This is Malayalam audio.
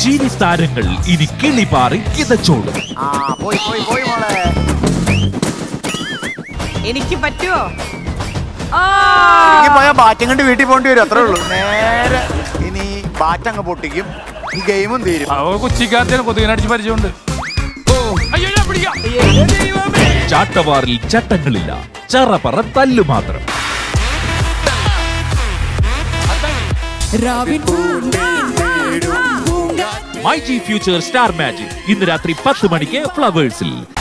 ചീനി താരങ്ങൾ ഇനി കിളിപാറി കിതച്ചോളും ആ പോയി പോയി പോയി മോളെ എനിക്ക് പറ്റുമോ ആ എനിക്ക് പോയാൽ ബാറ്റും കണ്ട് വീട്ടിൽ പോകേണ്ടി വരും അത്രേ ഉള്ളൂ നേരെ ഇനി ബാറ്റ് അങ്ങ് പൊട്ടിക്കും ഈ ഗെയിമും തീരും അവ കൊച്ചിക്കാരത്തെ കൊതുകിനടിച്ച് പരിചയമുണ്ട് അയ്യോ ഞാൻ പിടിക്കാം ചാട്ടവാറിൽ ചട്ടങ്ങളില്ല ചറപറ തല്ലു മാത്രം രാവിൻ my G future star magic ഇന്ന് രാത്രി പത്ത് മണിക്ക് ഫ്ലവേഴ്സിൽ